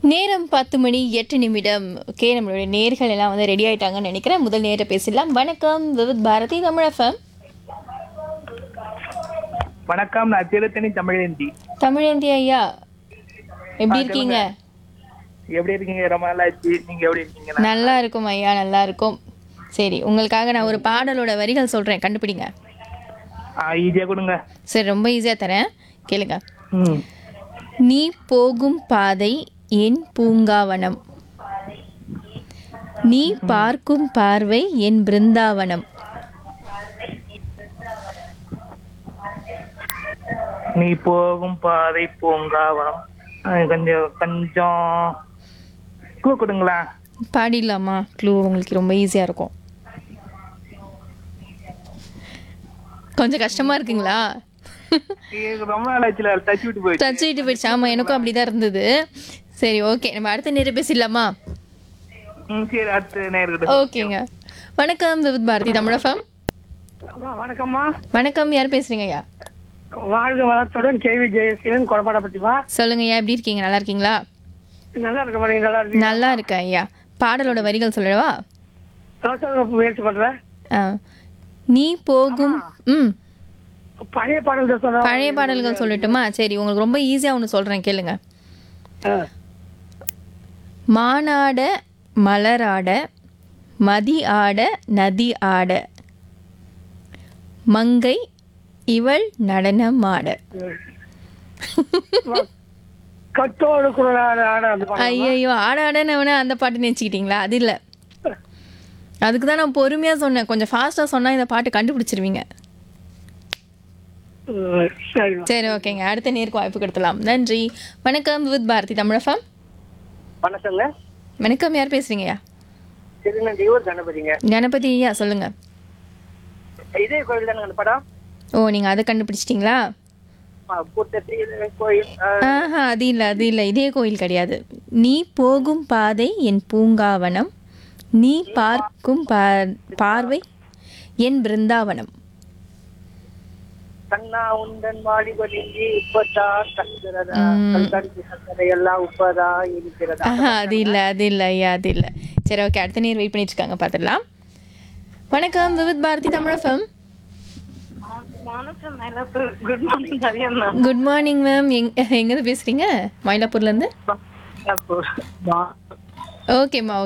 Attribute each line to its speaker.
Speaker 1: நேரம் பத்து மணி எட்டு நிமிடம் ஓகே நம்மளுடைய நேர்கள் எல்லாம் வந்து ரெடி ஆயிட்டாங்கன்னு நினைக்கிறேன் முதல் நேர பேசலாம் வணக்கம் விவித் பாரதி தமிழ் எஃப்எம்
Speaker 2: வணக்கம் நான் திருத்தணி தமிழேந்தி
Speaker 1: தமிழேந்தி ஐயா எப்படி இருக்கீங்க
Speaker 2: எப்படி இருக்கீங்க ரொம்ப நாள் ஆச்சு நீங்க எப்படி இருக்கீங்க
Speaker 1: நல்லா இருக்கும் ஐயா நல்லா இருக்கும் சரி உங்களுக்காக நான் ஒரு பாடலோட வரிகள் சொல்றேன் கண்டுபிடிங்க
Speaker 2: ஈஸியா கொடுங்க
Speaker 1: சரி ரொம்ப ஈஸியா தரேன் கேளுங்க
Speaker 2: ம்
Speaker 1: நீ போகும் பாதை என் பூங்காவனம் நீ பார்க்கும் பார்வை என் பிருந்தாவனம்
Speaker 2: நீ போகும் பாதை பூங்காவனம் அஹ் கொஞ்சம் கொஞ்சம் கூ கொடுங்களா
Speaker 1: பாடிடலாமா க்ளூ உங்களுக்கு ரொம்ப ஈஸியாக இருக்கும் கொஞ்சம் கஷ்டமா இருக்குங்களா
Speaker 2: இது ரொம்ப நாள் ஆச்சுல தச்சு விட்டு போயிடுச்சு
Speaker 1: தச்சுக்கிட்டு போயிடுச்சு ஆமாம் எனக்கும் அப்படிதான் இருந்தது சரி ஓகே நம்ம அடுத்த நேரம் பேசிடலாமா
Speaker 2: ம் சரி அடுத்து நேரம்
Speaker 1: ஓகேங்க வணக்கம் விவித் பாரதி தமிழகம்
Speaker 3: வணக்கம்மா
Speaker 1: வணக்கம் யார் பேசுறீங்க ஐயா
Speaker 3: வாழ்க வளத்துடன் கேவி ஜெயசீலன் கொடப்பாடப்பட்டிவா
Speaker 1: சொல்லுங்க ஐயா எப்படி இருக்கீங்க நல்லா இருக்கீங்களா
Speaker 3: நல்லா இருக்கமா நீங்க நல்லா இருக்கீங்க
Speaker 1: நல்லா இருக்கேன் ஐயா பாடலோட வரிகள் சொல்லவா
Speaker 3: தோசை முயற்சி பண்றேன்
Speaker 1: ஆ. நீ போகும் ம்
Speaker 3: பழைய பாடல் தான் சொன்னா
Speaker 1: பழைய பாடல்கள் சொல்லட்டுமா சரி உங்களுக்கு ரொம்ப ஈஸியாக ஒன்று சொல்கிறேன் கேளுங்க
Speaker 3: ஆ.
Speaker 1: மானாட மலராட மதி ஆட நதி ஆட மங்கை இவள் நடனம் ஆட
Speaker 3: கட்டோடு குரலாட ஆட அந்த பாடல்
Speaker 1: ஐயோ ஆட ஆடன்னு அந்த பாட்டு நினச்சிக்கிட்டீங்களா அது இல்லை அதுக்கு தான் நான் பொறுமையாக சொன்னேன் கொஞ்சம் ஃபாஸ்ட்டாக சொன்னால் இந்த பாட்டு கண்டுபிடிச்சிருவீங்க
Speaker 3: ம், சரிம்மா
Speaker 1: சரி ஓகேங்க அடுத்த நேருக்கு வாய்ப்பு கொடுத்தலாம் நன்றி வணக்கம் வித் பாரதி தமிழகம்
Speaker 3: வணக்கங்க
Speaker 1: வணக்கம் யார் பேசுறீங்கய்யா
Speaker 3: திருநெல்வேலூர் கணபதிங்க
Speaker 1: கணபதி ஐயா சொல்லுங்க
Speaker 3: இதே கோயில் தானே அந்த படம்
Speaker 1: ஓ நீங்கள் அதை கண்டுபிடிச்சிட்டிங்களா
Speaker 3: கூட்டத்தில் கோயில்
Speaker 1: ஆஹா அது இல்லை அது இல்லை இதே கோயில் கிடையாது நீ போகும் பாதை என் பூங்காவனம் நீ பார்க்கும் பார் பார்வை என் பிருந்தாவனம்
Speaker 3: கண்ணா உந்தன் வாலிபலிங்கி உப்பதா கக்கிறதா கண்காணிப்பு சக்கரை எல்லாம் உப்பதா இருக்கிறதா
Speaker 1: ஆஹா அது இல்லை அது இல்லை ஐயா அது இல்லை சரி ஓகே அடுத்த நேரம் வெயிட் பண்ணிட்டு இருக்காங்க பார்த்துடலாம் வணக்கம் விவித் பாரதி தமிழகம்
Speaker 3: வணக்கம் குட் மார்னிங் ஹரியண்ணா
Speaker 1: குட் மார்னிங் மேம் எங் எங்கேருந்து பேசுகிறீங்க மயிலாப்பூர்லேருந்து ஓகேம்மா